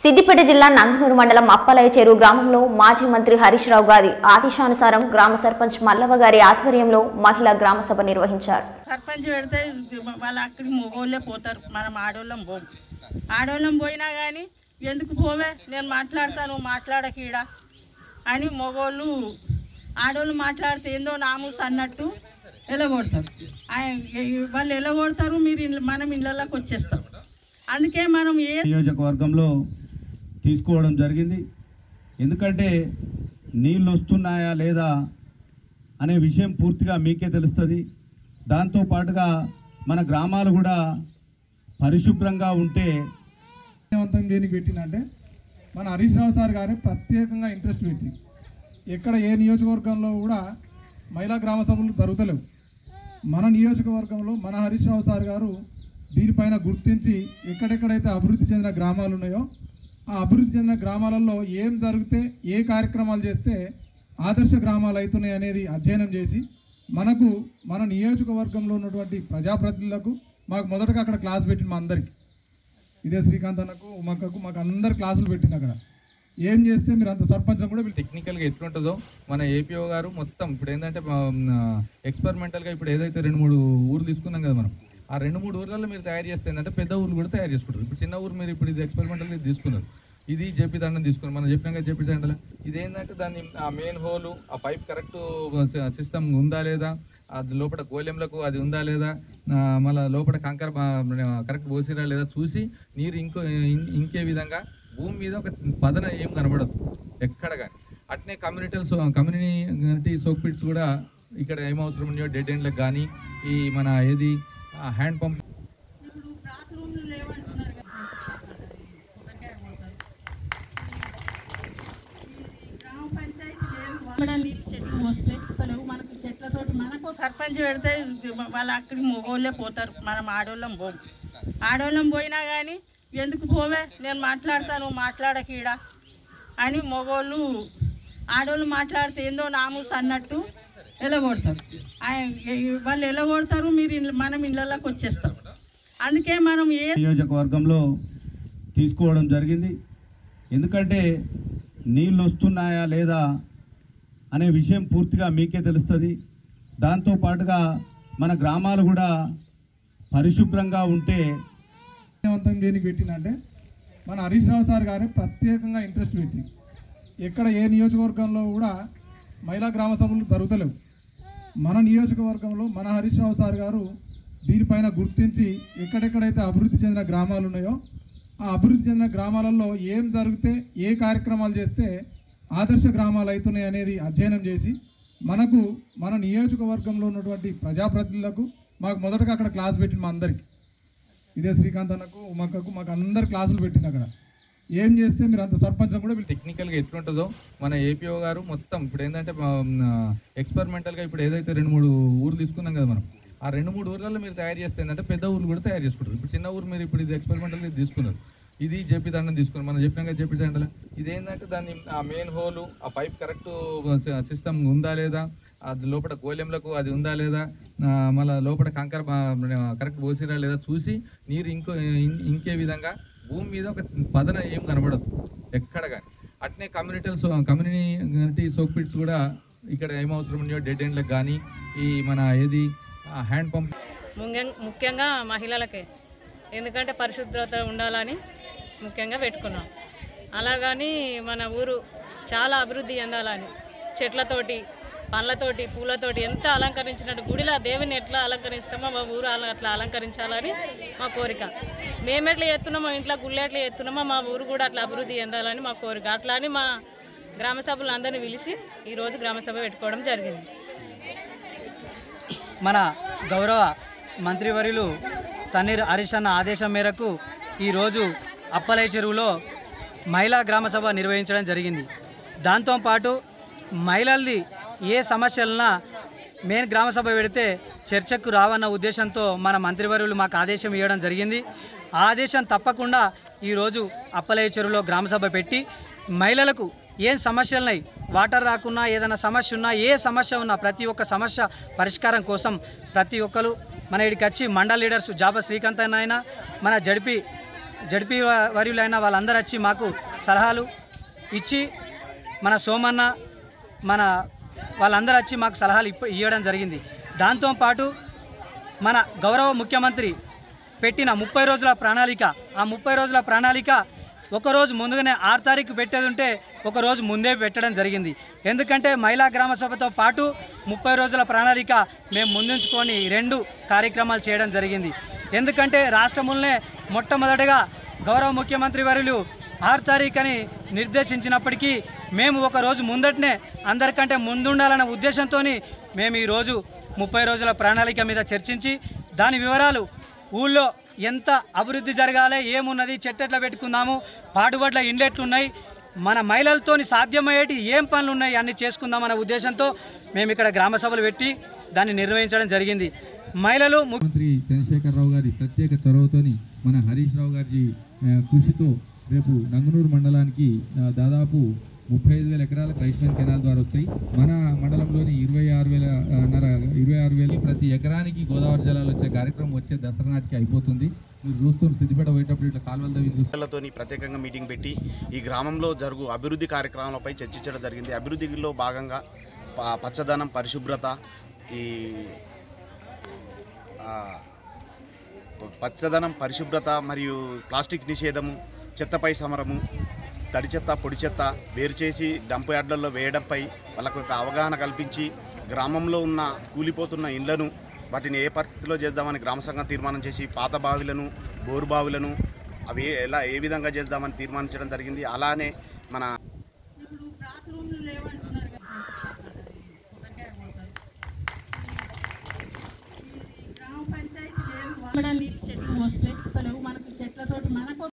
సిద్దిపేట జిల్లా నంగనూరు మండలం అప్పలయ్య చెరువు గ్రామంలో మాజీ మంత్రి హరీష్ రావు గారి ఆదేశానుసారం గ్రామ సర్పంచ్ మల్లవ్వ గారి ఆధ్వర్యంలో మహిళా గ్రామ సభ నిర్వహించారు సర్పంచ్ పెడితే వాళ్ళ అక్కడికి మగోళ్ళే పోతారు మనం ఆడోళ్ళం పోం ఆడోళ్ళం పోయినా కానీ ఎందుకు పోవే నేను మాట్లాడతాను మాట్లాడకీడ అని మగోళ్ళు ఆడోళ్ళు మాట్లాడితే ఏందో నామూస్ అన్నట్టు ఎలగొడతారు ఆయన- వాళ్ళు ఎలగొడతారు మీరు ఇళ్ళ- మనం ఇళ్ళలోకి వచ్చేస్తాం అందుకే మనం ఏ నియోజకవర్గంలో తీసుకోవడం జరిగింది ఎందుకంటే నీళ్ళు వస్తున్నాయా లేదా అనే విషయం పూర్తిగా మీకే తెలుస్తుంది దాంతో పాటుగా మన గ్రామాలు కూడా పరిశుభ్రంగా ఉంటే విజయవంతం దేనికి పెట్టిందంటే మన హరీష్ రావు సార్ గారు ప్రత్యేకంగా ఇంట్రెస్ట్ పెట్టి ఎక్కడ ఏ నియోజకవర్గంలో కూడా మహిళా గ్రామ సభలు జరుగుతలేవు మన నియోజకవర్గంలో మన హరీష్ రావు సార్ గారు దీనిపైన గుర్తించి ఎక్కడెక్కడైతే అభివృద్ధి చెందిన గ్రామాలు ఉన్నాయో ఆ అభివృద్ధి చెందిన గ్రామాలలో ఏం జరిగితే ఏ కార్యక్రమాలు చేస్తే ఆదర్శ గ్రామాలు అవుతున్నాయి అనేది అధ్యయనం చేసి మనకు మన నియోజకవర్గంలో ఉన్నటువంటి ప్రజాప్రతినిధులకు మాకు మొదటగా అక్కడ క్లాస్ పెట్టింది మా అందరికీ ఇదే శ్రీకాంత్ అన్నకు ఉమక్కకు మాకు అందరు క్లాసులు పెట్టింది అక్కడ ఏం చేస్తే మీరు అంత సర్పంచ్ కూడా పిలిచి- టెక్నికల్గా ఎట్లుంటుందో మన ఏపీఓ గారు మొత్తం ఇప్పుడు ఏంటంటే ఎక్స్పెరిమెంటల్గా ఇప్పుడు ఏదైతే రెండు మూడు ఊర్లు తీసుకున్నాం కదా మనం ఆ రెండు మూడు ఊర్లలో మీరు తయారు చేస్తే ఏంటంటే పెద్ద ఊర్లు కూడా తయారు చేసుకుంటారు ఇప్పుడు చిన్న ఊరు మీరు ఇప్పుడు ఇది ఎక్స్పెరిమెంటల్గా తీసుకున్నారు ఇది జేపీ దండం తీసుకున్నారు మనం చెప్పినాక జేపీ దండల ఇది ఏంటంటే దాన్ని ఆ మెయిన్ హోలు ఆ పైప్ కరెక్ట్ సిస్టమ్ ఉందా లేదా అది లోపల గోళెంలకు అది ఉందా లేదా ఆ, మళ్ళా లోపల కంకర కరెక్ట్ పోసిరా లేదా చూసి నీరు ఇంకో ఇం- ఇంకే విధంగా భూమి మీద ఒక పదన ఏం కనబడదు ఎక్కడ కానీ అట్నే కమ్యూనిటీ కమ్యూనిటీ సోక్ పిట్స్ కూడా ఇక్కడ ఏం అవసరం ఉన్నాయో డెడ్ ఎండ్లకు కానీ ఈ మన ఏది హ్యాండ్ పంప్ చెట్లు మోస్తే లేవు మనకు చెట్లతోటి మనకు సర్పంచ్ పెడితే వాళ్ళ అక్కడికి మగోళ్ళే పోతారు మనం ఆడోళ్ళం పోం ఆడోళ్ళం పోయినా కానీ ఎందుకు పోవే నేను మాట్లాడతాను మాట్లాడకీడ అని మగోళ్ళు ఆడోళ్ళు మాట్లాడితే ఏందో నామూస్ అన్నట్టు ఎలగొడతారు ఆయన- వాళ్ళు ఎలగొడతారు మీరు ఇళ్ళ- మనం ఇళ్ళలోకి వచ్చేస్తాం అందుకే మనం ఏ నియోజకవర్గంలో తీసుకోవడం జరిగింది ఎందుకంటే నీళ్ళు వస్తున్నాయా లేదా అనే విషయం పూర్తిగా మీకే తెలుస్తుంది దాంతో పాటుగా మన గ్రామాలు కూడా పరిశుభ్రంగా ఉంటే విజయవంతం దేనికి పెట్టిందంటే మన హరీష్ రావు సార్ గారు ప్రత్యేకంగా ఇంట్రెస్ట్ పెట్టి ఎక్కడ ఏ నియోజకవర్గంలో కూడా మహిళా గ్రామ సభలు జరుగుతలేవు మన నియోజకవర్గంలో మన హరీష్ రావు సార్ గారు దీనిపైన గుర్తించి ఎక్కడెక్కడైతే అభివృద్ధి చెందిన గ్రామాలు ఉన్నాయో ఆ అభివృద్ధి చెందిన గ్రామాలలో ఏం జరిగితే ఏ కార్యక్రమాలు చేస్తే ఆదర్శ గ్రామాలు అవుతున్నాయి అనేది అధ్యయనం చేసి మనకు మన నియోజకవర్గంలో ఉన్నటువంటి ప్రజాప్రతినిధులకు మాకు మొదటగా అక్కడ క్లాస్ పెట్టింది మా అందరికీ ఇదే శ్రీకాంత్ అన్నకు ఉమక్కకు మాకు అందరు క్లాసులు పెట్టింది అక్కడ ఏం చేస్తే మీరు అంత సర్పంచ్ కూడా పిలిచి- టెక్నికల్గా ఎట్లుంటుందో మన ఏపీఓ గారు మొత్తం ఇప్పుడు ఏంటంటే ఎక్స్పెరిమెంటల్గా ఇప్పుడు ఏదైతే రెండు మూడు ఊర్లు తీసుకున్నాం కదా మనం ఆ రెండు మూడు ఊర్లలో మీరు తయారు చేస్తే ఏంటంటే పెద్ద ఊర్లు కూడా తయారు చేసుకుంటారు ఇప్పుడు చిన్న ఊరు మీరు ఇప్పుడు ఇది ఎక్స్పెరిమెంటల్గా తీసుకున్నారు ఇది జేపీ దండం తీసుకున్నారు మనం చెప్పినాక జేపీ దండల ఇది ఏంటంటే దాన్ని ఆ మెయిన్ హోలు ఆ పైప్ కరెక్ట్ సిస్టమ్ ఉందా లేదా అది లోపల గోళెంలకు అది ఉందా లేదా ఆ, మళ్ళా లోపల కంకర కరెక్ట్ పోసిరా లేదా చూసి నీరు ఇంకో ఇం- ఇంకే విధంగా భూమి మీద ఒక పదన ఏం కనబడదు ఎక్కడ కానీ అట్నే కమ్యూనిటీ కమ్యూనిటీ సోక్ పిట్స్ కూడా ఇక్కడ ఏం అవసరం ఉన్నాయో డెడ్ ఎండ్లకు కానీ ఈ మన ఏది హ్యాండ్ పంప్ ముఖ్యం- ముఖ్యంగా మహిళలకే ఎందుకంటే పరిశుభ్రత ఉండాలని ముఖ్యంగా పెట్టుకున్నాం అలాగని మన ఊరు చాలా అభివృద్ధి చెందాలని చెట్లతోటి పండ్లతోటి పూలతోటి ఎంత అలంకరించినట్టు గుడిలో దేవుని ఎట్లా అలంకరిస్తామో మా ఊరు అలా అట్లా అలంకరించాలని మా కోరిక మేము ఎట్లా ఎత్తున్నామో ఇంట్లో గుళ్ళు ఎట్లా ఎత్తున్నామో మా ఊరు కూడా అట్లా అభివృద్ధి చెందాలని మా కోరిక అట్లా అని మా గ్రామ సభలందరినీ పిలిచి ఈరోజు గ్రామ సభ పెట్టుకోవడం జరిగింది మన గౌరవ మంత్రివర్యులు తన్నీర్ హరీష్ అన్న ఆదేశం మేరకు ఈరోజు అప్పలై చెరువులో మహిళా గ్రామ సభ నిర్వహించడం జరిగింది దాంతోపాటు మహిళల్ది ఏ సమస్యలన్నా మెయిన్ గ్రామ సభ పెడితే చర్చకు రావన్న ఉద్దేశంతో మన మంత్రివర్యులు మాకు ఆదేశం ఇవ్వడం జరిగింది ఆ ఆదేశం తప్పకుండా ఈరోజు అప్పలయ్య చెరువులో గ్రామ సభ పెట్టి మహిళలకు ఏం సమస్యలున్నాయి వాటర్ రాకున్నా ఏదైనా సమస్య ఉన్నా ఏ సమస్య ఉన్నా ప్రతి ఒక్క సమస్య పరిష్కారం కోసం ప్రతి ఒక్కరు మన ఇక్కడికి వచ్చి మండల్ లీడర్స్ జాబ శ్రీకాంత్ అన్న అయినా మన జడిపి జడ్పీ వర్యులైన వాళ్ళందరూ వచ్చి మాకు సలహాలు ఇచ్చి మన సోమన్న మన వాళ్ళందరూ వచ్చి మాకు సలహాలు ఇప్ప ఇవ్వడం జరిగింది దాంతోపాటు మన గౌరవ ముఖ్యమంత్రి పెట్టిన ముప్పై రోజుల ప్రణాళిక ఆ ముప్పై రోజుల ప్రణాళిక ఒకరోజు ముందుగానే ఆరు తారీఖు పెట్టేది ఉంటే ఒకరోజు ముందే పెట్టడం జరిగింది ఎందుకంటే మహిళా గ్రామ సభతో పాటు ముప్పై రోజుల ప్రణాళిక మేము ముందుంచుకొని రెండు కార్యక్రమాలు చేయడం జరిగింది ఎందుకంటే రాష్ట్రంలోనే మొట్టమొదటిగా గౌరవ ముఖ్యమంత్రి వర్యులు ఆరు తారీఖు అని నిర్దేశించినప్పటికీ మేము ఒక రోజు ముందటనే అందరికంటే ముందుండాలన్న ఉద్దేశంతో మేము ఈరోజు ముప్పై రోజుల ప్రణాళిక మీద చర్చించి దాని వివరాలు ఊళ్ళో ఎంత అభివృద్ధి జరగాలి ఏమున్నది చెట్టెట్లా పెట్టుకుందాము పాటుబడ్ల ఇండ్లెట్లున్నాయి మన మహిళలతోని సాధ్యమయ్యేటి ఏం పనులు ఉన్నాయి అన్ని చేసుకుందామన్న ఉద్దేశంతో మేము ఇక్కడ గ్రామ సభలు పెట్టి దాన్ని నిర్వహించడం జరిగింది మహిళలు ము- ముఖ్యమంత్రి చంద్రశేఖరరావు గారి ప్రత్యేక చొరవతోని మన హరీష్ రావు గారి ఆ, కృషితో రేపు నంగునూరు మండలానికి ఆ, దాదాపు ముప్పై ఐదు వేల ఎకరాల రైస్మెన్ కెనాల్ ద్వారా వస్తాయి మన మండలంలోని ఇరవై ఆరు వేల ఆ, నర ఇరవై ఆరు వేలు ప్రతి ఎకరానికి గోదావరి జలాలు వచ్చే కార్యక్రమం వచ్చే దసరా నాటికి అయిపోతుంది మీరు చూస్తున్న సిద్దిపేట పోయేటప్పుడు ఇట్లా కాలువల దగ్గర చూస్తే ప్రజలతోని ప్రత్యేకంగా మీటింగ్ పెట్టి ఈ గ్రామంలో జరుగు అభివృద్ధి కార్యక్రమాలపై చర్చించడం జరిగింది అభివృద్ధిలో భాగంగా ప- పచ్చదనం పరిశుభ్రత ఈ ఆ, పచ్చదనం పరిశుభ్రత మరియు ప్లాస్టిక్ నిషేధము చెత్తపై సమరము తడి చెత్త పొడి చెత్త వేరు చేసి డంప్ యార్డులలో వేయడంపై వాళ్ళకు ఒక అవగాహన కల్పించి గ్రామంలో ఉన్న కూలిపోతున్న ఇండ్లను వాటిని ఏ పరిస్థితిలో చేద్దామని గ్రామ సంఘం తీర్మానం చేసి పాత బావిలను బోరు బావిలను అవి ఎలా ఏ విధంగా చేద్దామని తీర్మానించడం జరిగింది అలానే మన ఇప్పుడు బాత్రూమ్లు లేవంటున్నారు కదా. ఈ గ్రామ పంచాయతీ లేదు. వాళ్ళ నీళ్ళు చెట్లు వస్తే మనకు చెట్లతోటి మనకు